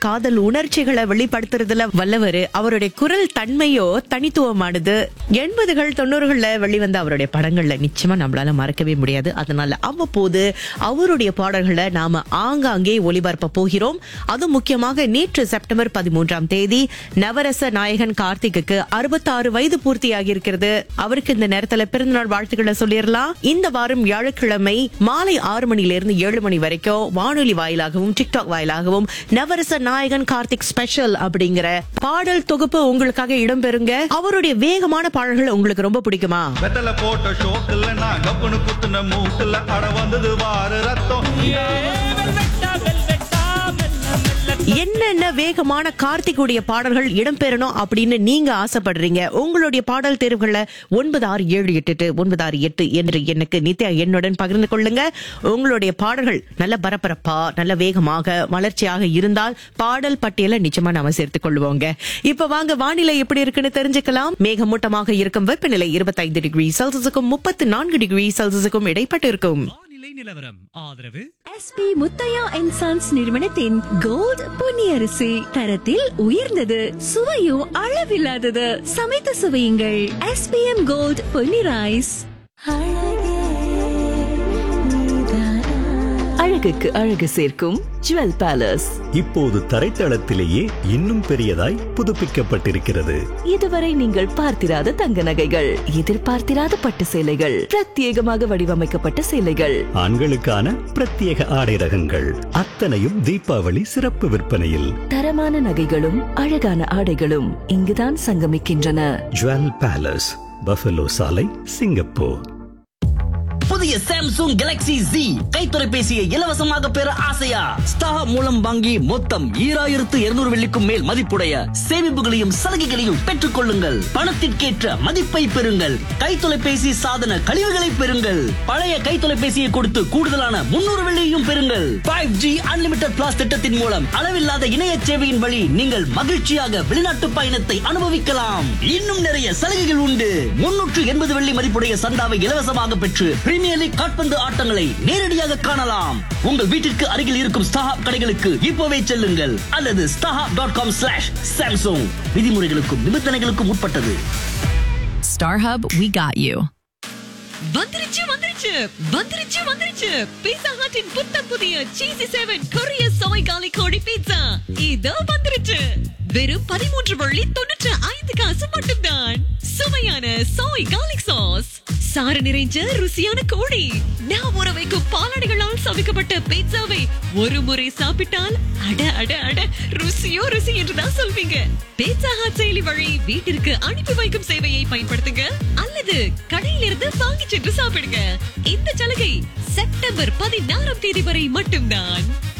காதல் உணர்ச்சிகளை வெளிப்படுத்துறதுல வல்லவர் அவருடைய குரல் தன்மையோ தனித்துவமானது எண்பதுகள் தொண்ணூறுகள்ல வெளிவந்த அவருடைய படங்கள்ல நிச்சயமா நம்மளால மறக்கவே முடியாது அதனால அவ்வப்போது அவருடைய பாடல்களை நாம ஆங்காங்கே ஒளிபரப்ப போகிறோம் அதுவும் முக்கியமாக நேற்று செப்டம்பர் பதிமூன்றாம் தேதி நவரச நாயகன் கார்த்திக்கு அறுபத்தாறு வயது பூர்த்தியாகி இருக்கிறது அவருக்கு இந்த நேரத்துல பிறந்தநாள் வாழ்த்துக்களை சொல்லிடலாம் இந்த வாரம் வியாழக்கிழமை மாலை ஆறு மணியிலிருந்து ஏழு மணி வரைக்கும் வானொலி வாயிலாகவும் டிக்டாக் வாயிலாகவும் நவரச நாயகன் கார்த்திக் ஸ்பெஷல் அப்படிங்கிற பாடல் தொகுப்பு உங்களுக்காக இடம்பெறுங்க அவருடைய வேகமான பாடல்கள் உங்களுக்கு ரொம்ப பிடிக்குமா வெத்தல போட்ட ஷோக்குல நான் கப்புனு குத்துன மூக்குல அட வந்தது வாரு ரத்தம் என்னென்ன வேகமான கார்த்திக்குடைய பாடல்கள் இடம்பெறணும் அப்படின்னு நீங்க ஆசைப்படுறீங்க உங்களுடைய பாடல் தேர்வுகள்ல ஒன்பது ஆறு ஏழு எட்டு எட்டு ஒன்பது ஆறு எட்டு என்று எனக்கு நித்யா என்னுடன் பகிர்ந்து கொள்ளுங்க உங்களுடைய பாடல்கள் நல்ல பரபரப்பா நல்ல வேகமாக வளர்ச்சியாக இருந்தால் பாடல் பட்டியலை நிச்சயமா நாம சேர்த்துக் கொள்வோங்க இப்ப வாங்க வானிலை எப்படி இருக்குன்னு தெரிஞ்சுக்கலாம் மேகமூட்டமாக இருக்கும் வெப்பநிலை இருபத்தைந்து டிகிரி செல்சியஸுக்கும் முப்பத்தி நான்கு டிகிரி செல்சியஸுக்கும் இடைப்பட்டு இருக்கும் வானிலை நிலவரம் ஆதரவு எஸ்பி முத்தையா அண்ட் சன்ஸ் நிறுவனத்தின் கோல்ட் பொன்னியரிசி தரத்தில் உயர்ந்தது சுவையும் அளவில்லாதது சமைத்து சுவையுங்கள் எஸ்பிஎம் கோல்ட் பொன்னி ரைஸ் அழகுக்கு அழகு சேர்க்கும் ஜுவல் பேலஸ் இப்போது தரைத்தளத்திலேயே இன்னும் பெரியதாய் புதுப்பிக்கப்பட்டிருக்கிறது இதுவரை நீங்கள் பார்த்திராத தங்க நகைகள் எதிர்பார்த்திராத பட்டு சேலைகள் பிரத்யேகமாக வடிவமைக்கப்பட்ட சேலைகள் ஆண்களுக்கான பிரத்யேக ஆடை ரகங்கள் அத்தனையும் தீபாவளி சிறப்பு விற்பனையில் தரமான நகைகளும் அழகான ஆடைகளும் இங்குதான் சங்கமிக்கின்றன ஜுவல் பேலஸ் பஃபலோ சாலை சிங்கப்பூர் புதிய சாம்சங் கேலக்ஸி Z கைத்தொலைபேசியை இலவசமாக பெற ஆசையா ஸ்டார் மூலம் வாங்கி மொத்தம் ஈராயிரத்து இருநூறு வெள்ளிக்கும் மேல் மதிப்புடைய சேமிப்புகளையும் சலுகைகளையும் பெற்றுக் கொள்ளுங்கள் பணத்திற்கேற்ற மதிப்பை பெறுங்கள் கைத்தொலைபேசி சாதன கழிவுகளை பெறுங்கள் பழைய கைத்தொலைபேசியை கொடுத்து கூடுதலான முன்னூறு வெள்ளியையும் பெறுங்கள் ஃபைவ் ஜி அன்லிமிடெட் பிளாஸ் திட்டத்தின் மூலம் அளவில்லாத இணைய சேவையின் வழி நீங்கள் மகிழ்ச்சியாக வெளிநாட்டு பயணத்தை அனுபவிக்கலாம் இன்னும் நிறைய சலுகைகள் உண்டு முன்னூற்று எண்பது வெள்ளி மதிப்புடைய சந்தாவை இலவசமாக பெற்று பிரீமியர் லீக் காட்பந்து ஆட்டங்களை நேரடியாக காணலாம் உங்கள் வீட்டிற்கு அருகில் இருக்கும் ஸ்டாஹாப் கடைகளுக்கு இப்போவே செல்லுங்கள் அல்லது Starhub dot com slash Samsung விதிமுறைகளுக்கும் நிபந்தனைகளுக்கும் உட்பட்டது Starhub, we got you. வந்துருச்சு வந்துருச்சு வந்துருச்சு வந்துருச்சு பீட்சா ஹட்டின் புத்தம் புதிய சீசி செவன் கொரிய சோய் காலி கோழி பீட்சா இதோ வந்துருச்சு வெறும் பதிமூன்று வள்ளி தொண்ணூற்று ஐந்து காசு மட்டும்தான் சுவையான சோய் கார்லிக் சாஸ் சாறு நிறைஞ்ச ருசியான கோழி நான் ஊற வைக்கும் பாலாடைகளால் சமைக்கப்பட்ட பீட்சாவை ஒரு முறை சாப்பிட்டால் அட அட அட ருசியோ ருசி என்றுதான் சொல்வீங்க பீட்சா ஹாட் செயலி வழி வீட்டிற்கு அனுப்பி வைக்கும் சேவையை பயன்படுத்துங்க அல்லது கடையிலிருந்து வாங்கி சென்று சாப்பிடுங்க இந்த சலுகை செப்டம்பர் பதினாறாம் தேதி வரை மட்டும்தான்